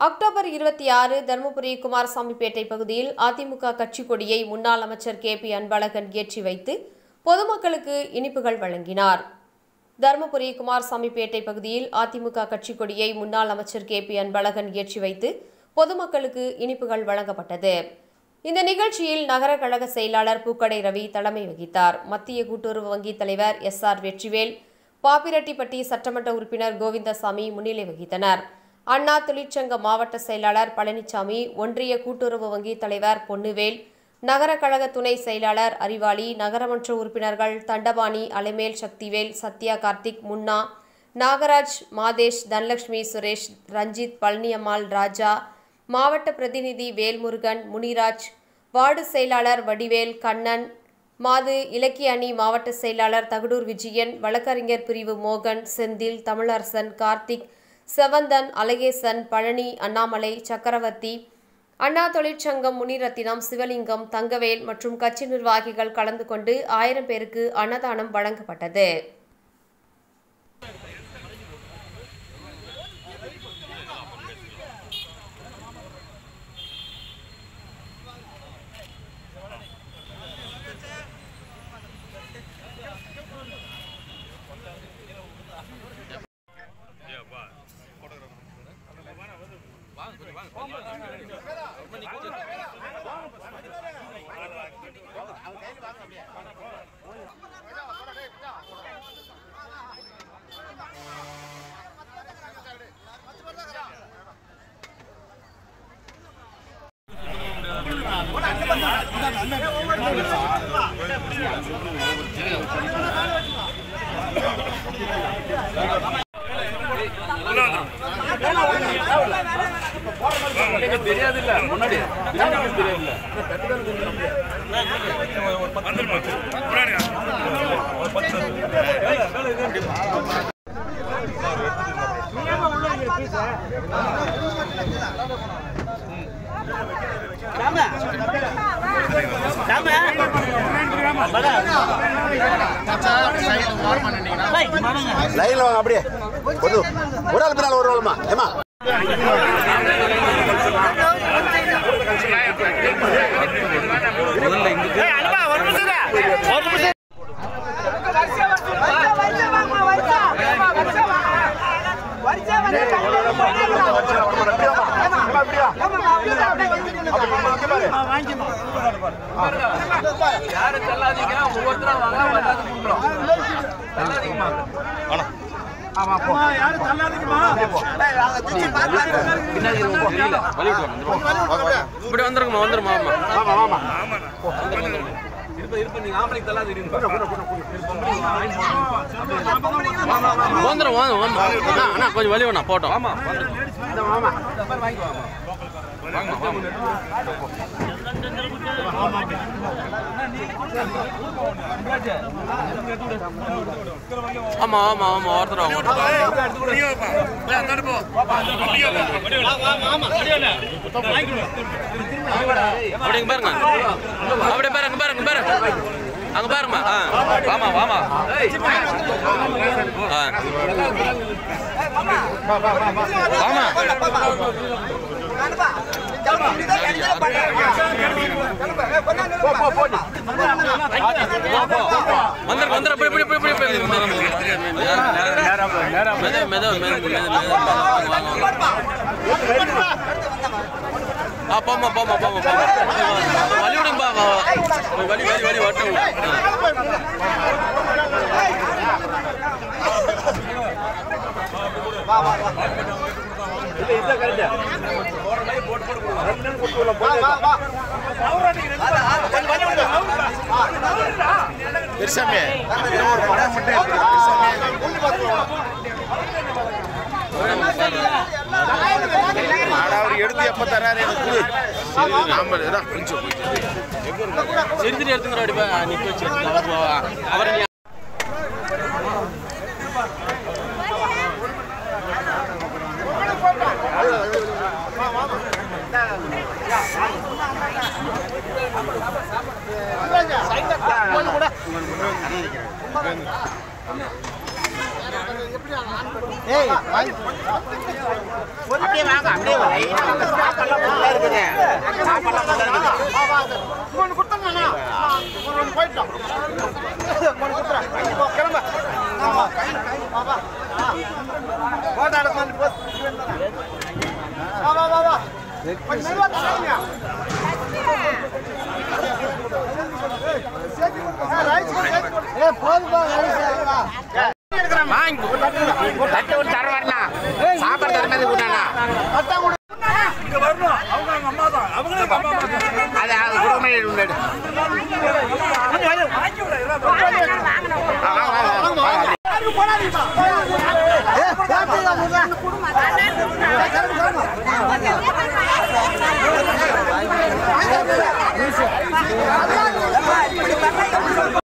October இருபத்தி ஆறு தருமபுரி குமாரசாமிப்பேட்டை பகுதியில் அதிமுக கட்சி கொடியை முன்னாள் அமைச்சர் கே பி அன்பழகன் ஏற்றி வைத்து பொதுமக்களுக்கு இனிப்புகள் வழங்கினார் தருமபுரி குமாரசாமிப்பேட்டை பகுதியில் அதிமுக கட்சி கொடியை முன்னாள் அமைச்சர் கே பி அன்பழகன் ஏற்றி வைத்து பொதுமக்களுக்கு இனிப்புகள் வழங்கப்பட்டது இந்த நிகழ்ச்சியில் நகர கழக செயலாளர் பூக்கடை ரவி தலைமை வகித்தார் மத்திய கூட்டுறவு வங்கி தலைவர் எஸ் ஆர் வெற்றிவேல் பாப்பிரெட்டிப்பட்டி சட்டமன்ற உறுப்பினர் கோவிந்தசாமி முன்னிலை வகித்தனர் அண்ணா தொழிற்சங்க மாவட்ட செயலாளர் பழனிசாமி ஒன்றிய கூட்டுறவு வங்கி தலைவர் பொன்னுவேல் நகர கழக துணை செயலாளர் அறிவாளி நகரமன்ற உறுப்பினர்கள் தண்டபாணி அலைமேல் சக்திவேல் சத்யா கார்த்திக் முன்னா நாகராஜ் மாதேஷ் தனலட்சுமி சுரேஷ் ரஞ்சித் பழனியம்மாள் ராஜா மாவட்ட பிரதிநிதி வேல்முருகன் முனிராஜ் வார்டு செயலாளர் வடிவேல் கண்ணன் மாது இலக்கிய அணி மாவட்ட செயலாளர் தகடூர் விஜயன் வழக்கறிஞர் பிரிவு மோகன் செந்தில் தமிழரசன் கார்த்திக் செவந்தன் அழகேசன் பழனி அண்ணாமலை சக்கரவர்த்தி அண்ணா தொழிற்சங்கம் முனிரத்தினம் சிவலிங்கம் தங்கவேல் மற்றும் கட்சி நிர்வாகிகள் கலந்து கொண்டு ஆயிரம் பேருக்கு அன்னதானம் வழங்கப்பட்டது தெரியாதுல்ல முன்னாடி தெரியாதுல்ல லைன்ல வாங்க அப்படியே ஒரு ஒரு ஆள் பின்னால் ஒரு ஆளுமா ஏமா யாரு தள்ளாதீங்க ஒவ்வொருத்தரா வாங்க வந்தாது கூப்பிடுறோம் தள்ளாதீங்கம்மா இப்படி வந்துருங்கம்மா வந்துருமா ஆமா இருப்ப இருப்ப நீங்க ஆம்பளைக்கு தள்ளாது இருங்க வந்துரும் வாங்க வாங்க அண்ணா அண்ணா கொஞ்சம் வழி வேணா போட்டோம் ஆமா ஆமா ஆமா ஆமா ஒருத்தர் வாங்க ஒருத்தர் அப்படிங்க பாருங்க அப்படியே பாருங்க பாருங்க பாருங்க அங்க பாருங்கம்மா ஆ வாமா வாமா ஆ வாமா வந்துரு வந்துரு இப்படி இப்படி இப்படி இப்படி மெது மெது மெது மெது ஆ போமா போமா போமா போமா வழி விடுங்கப்பா வழி வழி வழி வட்டம் பெருசாமி ஒரு படம் மட்டும் அவர் எடுத்து எப்ப தராரு எனக்கு கொடு. ஆமா இதான் கொஞ்சம் செஞ்சுட்டு எடுத்துங்கிற அடிப்பா நிக்க வச்சு எடுத்துக்கலாம். அவரை நீ எப்படி அப்படியே வாங்க அப்படியே வாங்க சாப்பாடுலாம் ஃபுல்லா இருக்குது சாப்பாடுலாம் ஃபுல்லா இருக்குது வாங்கி தட்டு விட்டு